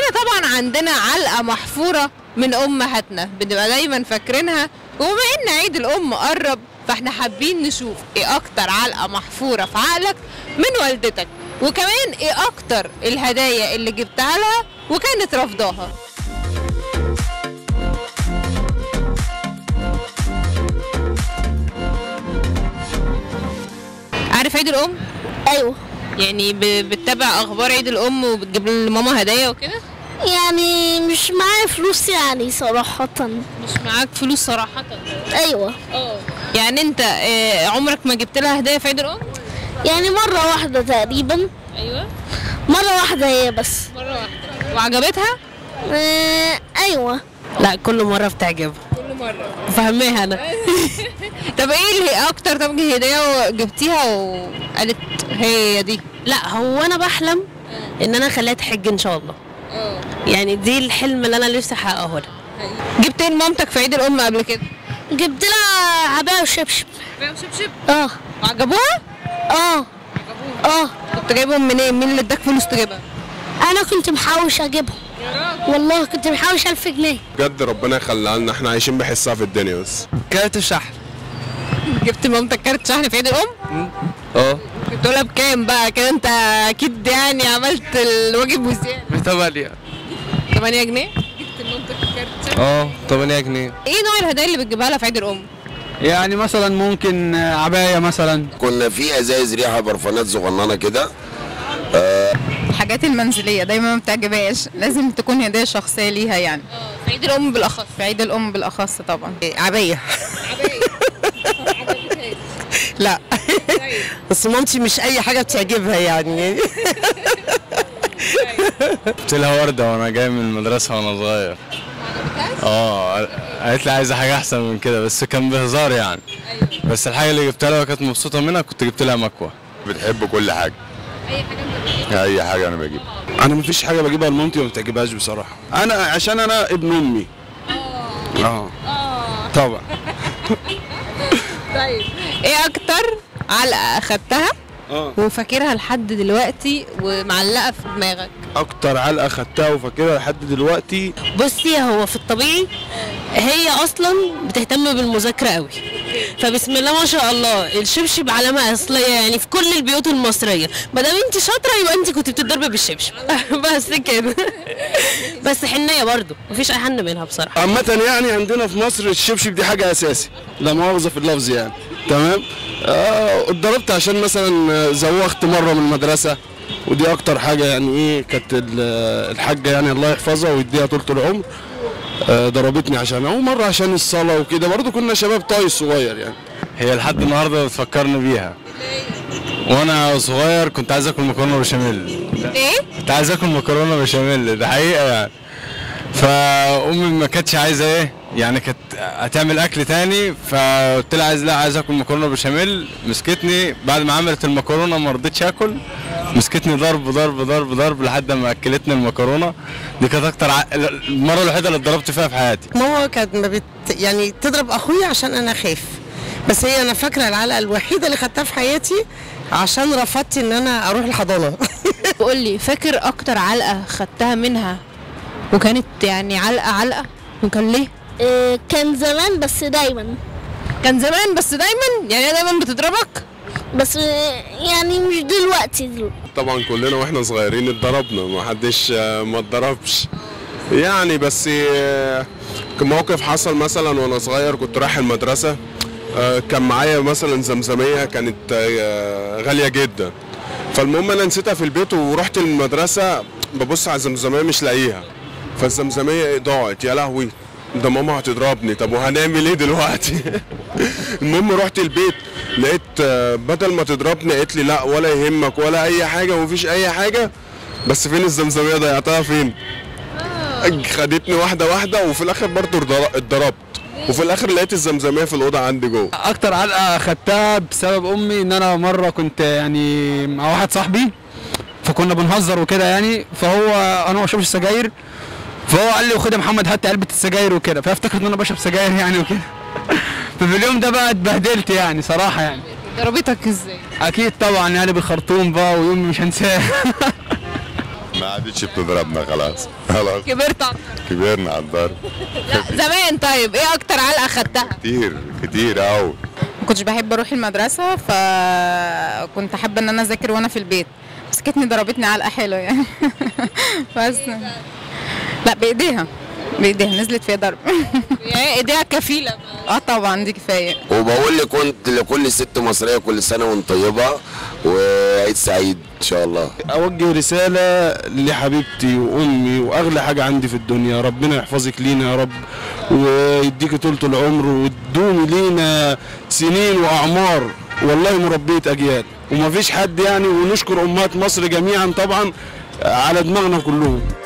كلنا طبعا عندنا علقه محفوره من امهاتنا بنبقى دايما فاكرينها وبما ان عيد الام قرب فاحنا حابين نشوف ايه اكتر علقه محفوره في عقلك من والدتك وكمان ايه اكتر الهدايا اللي جبتها لها وكانت رافضاها عارف عيد الام ايوه يعني ب- بتتابع اخبار عيد الام وبتجيب لماما هدايا وكده يعني مش معايا فلوس يعني صراحة مش معاك فلوس صراحه ايوه اه يعني انت آه، عمرك ما جبت لها هدايا في عيد الام يعني مرة واحدة تقريبا ايوه مرة واحدة هي بس مره واحده وعجبتها آه ايوه لا كل مرة بتعجبها كل مره فهماها انا طب ايه اللي اكتر طب هديه جبتيها وقالت هي دي لا هو انا بحلم ان انا اخليها تحج ان شاء الله يعني دي الحلم اللي انا نفسي احققه لها جبت ايه لمامتك في عيد الام قبل كده جبت لها عباية وشبشب شبشب اه وعجبوها اه اه كنت جايبهم منين مين اللي اداك فلوس تجيبها انا كنت محوش اجيبهم والله كنت محوش ألف جنيه بجد ربنا يخليها لنا احنا عايشين بحسها في الدنيا بس كارت الشحن جبت لمامتك كارت شحن في عيد الام اه جبت لها بكام بقى كده انت اكيد يعني عملت الواجب وزياده بتمانية 8 جنيه جبت لمامتك كارت شحن اه 8 جنيه ايه نوع الهدايا اللي بتجيبها لها في عيد الام يعني مثلا ممكن عباية مثلا كنا في ازايز ريحه برفانات صغننه كده الحاجات المنزلية دايما ما بتعجبهاش لازم تكون هدية شخصية ليها يعني في عيد الام بالاخص في عيد الأم بالأخص طبعا عباية لا بس مامتي مش اي حاجة بتعجبها يعني جبت لها وردة وانا جاي من المدرسة وانا صغير اه قالت لي عايزة حاجة أحسن من كده بس كان بهزار يعني بس الحاجة اللي جبتها لها وكانت مبسوطة منها كنت جبت لها مكوة بتحب كل حاجه اي حاجه انا بجيبها انا مفيش حاجة بجيبها لمامتي وما بتعجبهاش بصراحة انا عشان انا ابن امي اه طبعا ايه اكتر علقه اخدتها اه وفاكرها لحد دلوقتي ومعلقه في دماغك اكتر علقة خدتها وفاكرها لحد دلوقتي بصي هو في الطبيعي هي اصلا بتهتم بالمذاكره قوي فبسم الله ما شاء الله الشبشب علامه اصليه يعني في كل البيوت المصريه ما دام انت شاطره يبقى انت كنت بتضربي بالشبشب بس كده بس حنيه برضو مفيش احن منها بصراحه عامة يعني عندنا في مصر الشبشب دي حاجة أساسي لا مؤاخذة في اللفظ يعني تمام آه اتضربت عشان مثلا زوغت مرة من المدرسة ودي أكتر حاجة يعني إيه كانت ال- الحاجة يعني الله يحفظها ويديها طول العمر آه ضربتني عشانها ومرة عشان الصلاة وكده برضو كنا شباب طايش صغير يعني هي لحد النهاردة بتفكرني بيها وانا صغير كنت عايز اكل مكرونة بشاميل ايه كنت عايز اكل مكرونة بشاميل ده حقيقة يعني فامي ما كانتش عايزة ايه يعني كانت هتعمل اكل تاني فقلت لها عايز لا عايز اكل مكرونة بشاميل مسكتني بعد ما عملت المكرونة ما رضيتش اكل مسكتني ضرب ضرب ضرب ضرب لحد ما اكلتني المكرونة دي كانت اكتر ع... المرة الوحيدة اللي اتضربت فيها في حياتي ماما كانت ما بت... يعني تضرب اخويا عشان انا خايف بس هي انا فاكره العلقه الوحيده اللي خدتها في حياتي عشان رفضت ان انا اروح الحضانه قول لي فاكر اكتر علقه خدتها منها وكانت يعني علقه علقه وكان ليه آه كان زمان بس دايما كان زمان بس دايما يعني هي دايما بتضربك بس آه يعني مش دلوقتي دلوقتي طبعا كلنا واحنا صغيرين اتضربنا ما حدش آه، ما اتضربش يعني بس آه، كان موقف حصل مثلا وانا صغير كنت رايح المدرسه آه، كان معايا مثلا زمزميه كانت آه، غاليه جدا فالمهم انا نسيتها في البيت ورحت المدرسه ببص على الزمزميه مش لاقيها فالزمزميه إيه ضاعت يا لهوي ده ماما هتضربني طب وهنعمل ايه دلوقتي المهم رحت البيت لقيت آه، بدل ما تضربني قالت لي لا ولا يهمك ولا اي حاجه ومفيش اي حاجه بس فين الزمزميه ضيعتها فين خدتني واحده واحده وفي الاخر برضه اتضر- اتضربت وفي الاخر لقيت الزمزميه في الاوضه عندي جوه اكتر علقه خدتها بسبب امي ان انا مره كنت يعني مع واحد صاحبي فكنا بنهزر وكده يعني فهو انا ما بشربش سجاير فهو قال لي خد يا محمد هات علبه السجاير وكده فافتكرت ان انا بشرب سجاير يعني وكده ففي اليوم ده بقى اتبهدلت يعني صراحه يعني ضربتك ازاي اكيد طبعا يعني بالخرطوم بقى ويوم مش هنساه ما عادتش بتضربنا خلاص خلاص كبرت أكتر. كبرنا على الضرب لا زمان طيب ايه اكتر علقه خدتها كتير كتير قوي ما كنتش بحب اروح المدرسه فكنت حابه ان انا اذاكر وانا في البيت مسكتني ضربتني علقه حلوه يعني بس لا بايديها بايديها نزلت فيها ضرب يعني ايديها كفيله اه طبعا دي كفايه وبقول لكنت لكل ست مصريه كل سنه وانت طيبه وعيد سعيد ان شاء الله اوجه رساله لحبيبتي وامي واغلى حاجه عندي في الدنيا ربنا يحفظك لينا يا رب ويديك طولة العمر وتدومي لينا سنين واعمار والله مربيه اجيال ومفيش حد يعني ونشكر امهات مصر جميعا طبعا على دماغنا كلهم